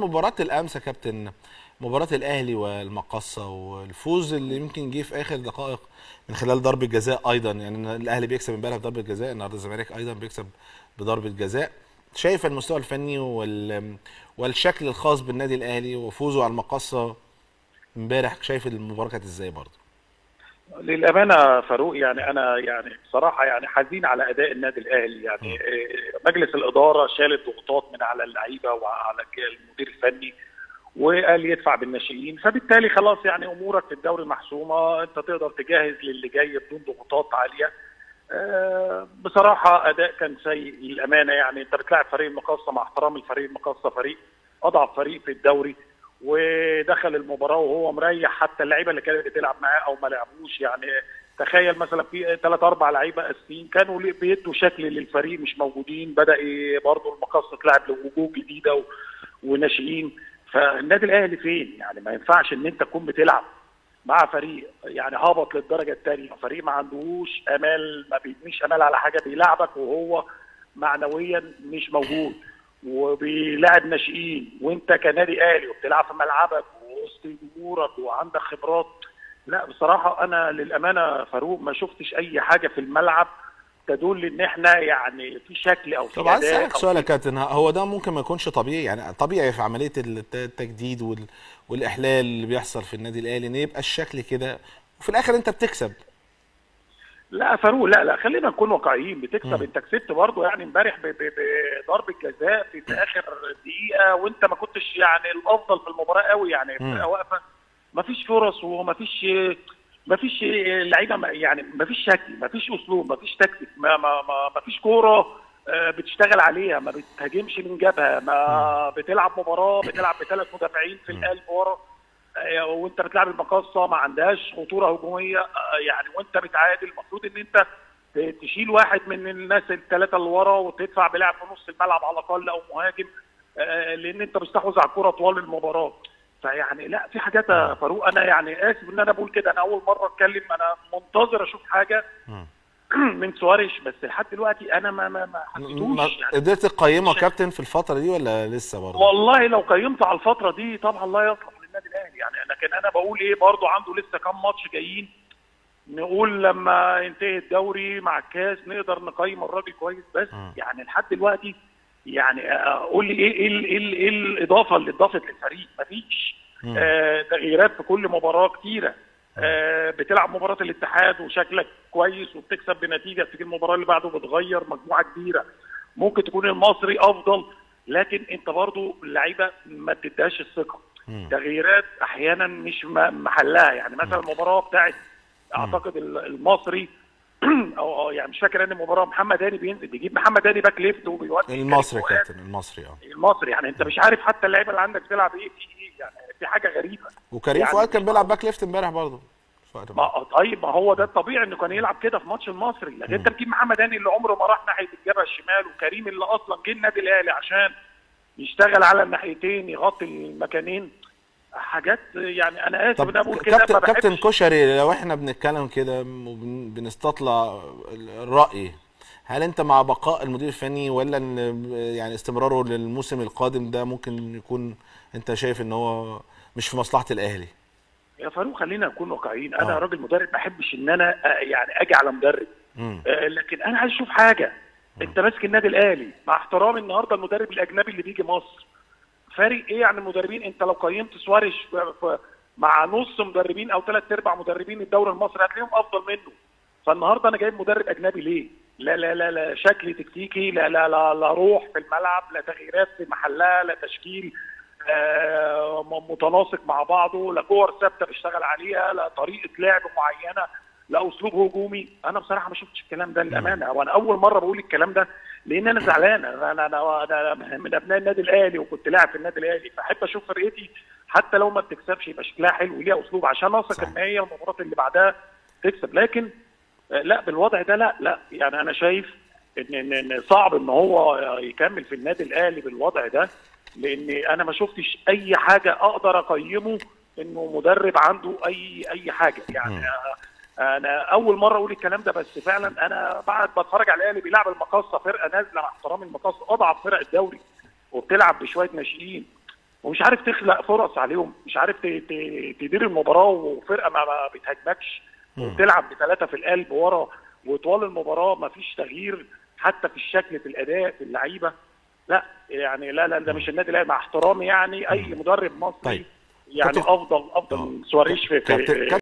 مباراه الامس يا كابتن مباراه الاهلي والمقصه والفوز اللي يمكن جه في اخر دقائق من خلال ضربه جزاء ايضا يعني الاهلي بيكسب امبارح بضربه جزاء النهارده الزمالك ايضا بيكسب بضربه جزاء شايف المستوى الفني وال والشكل الخاص بالنادي الاهلي وفوزه على المقصه امبارح شايف المباراه كانت ازاي برضه للامانه فاروق يعني انا يعني بصراحه يعني حزين على اداء النادي الاهلي يعني آه، مجلس الاداره شال الضغوطات من على اللعيبه وعلى المدير الفني وقال يدفع بالناشئين فبالتالي خلاص يعني امورك في الدوري محسومه انت تقدر تجهز للي جاي بدون ضغوطات عاليه آه، بصراحه اداء كان سيء للامانه يعني انت بتلاعب فريق المقاصه مع احترام الفريق المقاصه فريق اضعف فريق في الدوري ودخل المباراه وهو مريح حتى اللعيبه اللي كانت بتلعب معاه او ما لعبوش يعني تخيل مثلا في ثلاث اربع لعيبه اساسيين كانوا ليه- بيدوا شكل للفريق مش موجودين بدا ي- برضه المقصه تلعب لوجوه جديده و- وناشئين فالنادي الاهلي فين؟ يعني ما ينفعش ان انت تكون بتلعب مع فريق يعني هبط للدرجه الثانيه فريق ما عندهوش امال ما بيبنيش امال على حاجه بيلعبك وهو معنويا مش موجود وبيلاعب ناشئين وانت كنادي اهلي وبتلعب في ملعبك ووسط جمهورك وعندك خبرات لا بصراحه انا للامانه فاروق ما شفتش اي حاجه في الملعب تدل ان احنا يعني في شكل او في طب عايز أداء اسالك أو سؤال يا في- كابتن هو ده ممكن ما يكونش طبيعي يعني طبيعي في عمليه الت- التجديد وال... والاحلال اللي بيحصل في النادي الاهلي ان يبقى الشكل كده وفي الاخر انت بتكسب لا فاروق لا لا خلينا نكون واقعيين بتكسب مم. انت كسبت برضه يعني امبارح ب- ب- بضربه جزاء في, في اخر دقيقه وانت ما كنتش يعني الافضل في المباراه قوي يعني مم. الفرقه واقفه ما فيش فرص وما فيش ما فيش لعيبه ما- يعني ما فيش شكل ما فيش اسلوب ما فيش تكتيك ما ما ما, ما فيش كوره آه، بتشتغل عليها ما بتهاجمش من جبهه ما بتلعب مباراه بتلعب بثلاث مدافعين في القلب ورا آه، وانت بتلعب المقاصه ما عندهاش خطوره هجوميه آه، يعني وانت بتعادل المفروض ان انت ت- تشيل واحد من الناس الثلاثه اللي ورا وتدفع بلاعب في نص الملعب على الاقل او مهاجم آه، لان انت بتستحوذ على الكره طوال المباراه فيعني لا في حاجات يا فاروق انا يعني اسف ان انا بقول كده انا اول مره اتكلم انا منتظر اشوف حاجه مم. من سواريش بس لحد دلوقتي انا ما ما ما ما حسيتوش يعني قدرت تقيمه يا كابتن في الفتره دي ولا لسه برضه والله لو قيمت على الفتره دي طبعا لا يصلح للنادي الاهلي يعني لكن انا بقول ايه برضو عنده لسه كام ماتش جايين نقول لما ينتهي الدوري مع الكاس نقدر نقيم الراجل كويس بس مم. يعني لحد دلوقتي يعني آه، قول لي ايه ايه ال- ايه, ال- إيه الاضافه اللي اضافت للفريق مفيش مم. آه تغييرات في كل مباراه كتيره آه بتلعب مباراه الاتحاد وشكلك كويس وبتكسب بنتيجه تيجي المباراه اللي بعده بتغير مجموعه كبيره ممكن تكون المصري افضل لكن انت برضو اللعيبه ما بتديهاش الثقه مم. تغييرات احيانا مش م- محلها يعني مثلا المباراه بتاعت اعتقد ال- المصري او أو يعني مش فاكر ان المباراه محمد هاني بينزل بيجيب محمد هاني باك ليفت وبيودي المصري يا كريم فؤاد. كابتن المصري اه المصري يعني انت مش عارف حتى اللعيبه اللي عندك بتلعب ايه في ايه يعني في حاجه غريبه وكريم يعني فؤاد كان بيلعب باك ليفت امبارح برضه في وقت ما. ما طيب ما هو ده الطبيعي انه كان يلعب كده في ماتش المصري لكن انت بتجيب محمد هاني اللي عمره ما راح ناحيه الجبهه الشمال وكريم اللي اصلا جه النادي الاهلي عشان يشتغل على الناحيتين يغطي المكانين حاجات يعني انا اسف ان طب انا بقول كده كابتن ما كابتن بحبش كشري لو احنا بنتكلم كده وبنستطلع الراي هل انت مع بقاء المدير الفني ولا ان يعني استمراره للموسم القادم ده ممكن يكون انت شايف ان هو مش في مصلحه الاهلي يا فاروق خلينا نكون واقعيين انا آه. راجل مدرب ما احبش ان انا آه، يعني اجي على مدرب مم. آه، لكن انا عايز اشوف حاجه انت ماسك النادي الاهلي مع احترامي النهارده المدرب الاجنبي اللي بيجي مصر فارق ايه عن المدربين انت لو قيمت سواريش ف- ف- مع نص مدربين او ثلاث ارباع مدربين الدوري المصري هتلاقيهم افضل منه فالنهارده انا جايب مدرب اجنبي ليه؟ لا لا لا لا شكل تكتيكي لا لا لا, لا روح في الملعب لا تغييرات في محلها لا تشكيل آه، م- متناسق مع بعضه لا كور ثابته بيشتغل عليها لا طريقه لعب معينه لا اسلوب هجومي انا بصراحه ما شفتش الكلام ده للامانه وانا اول مره بقول الكلام ده لان انا زعلان انا انا انا, أنا من ابناء النادي الاهلي وكنت لاعب في النادي الاهلي فاحب اشوف فرقتي حتى لو ما بتكسبش يبقى شكلها حلو وليها اسلوب عشان اثق صح. ان هي المباراه اللي بعدها تكسب لكن آه، لا بالوضع ده لا لا يعني انا شايف ان ان إن صعب ان هو يكمل في النادي الاهلي بالوضع ده لان انا ما شفتش اي حاجه اقدر اقيمه انه مدرب عنده اي اي حاجه يعني مم. آه، انا اول مره اقول الكلام ده بس فعلا انا بعد بتفرج على الاهلي بيلعب المقاصه فرقه نازله مع احترام المقاصه اضعف فرق الدوري وبتلعب بشويه ناشئين ومش عارف تخلق فرص عليهم مش عارف ت- ت- تدير المباراه وفرقه ما ما بتهاجمكش وتلعب بثلاثه في القلب ورا وطوال المباراه ما فيش تغيير حتى في الشكل في الاداء في اللعيبه لا يعني لا لا ده مش النادي الاهلي مع احترامي يعني اي مدرب مصري طيب. يعني كابتن- افضل افضل آه. سواريش في, كابتن- في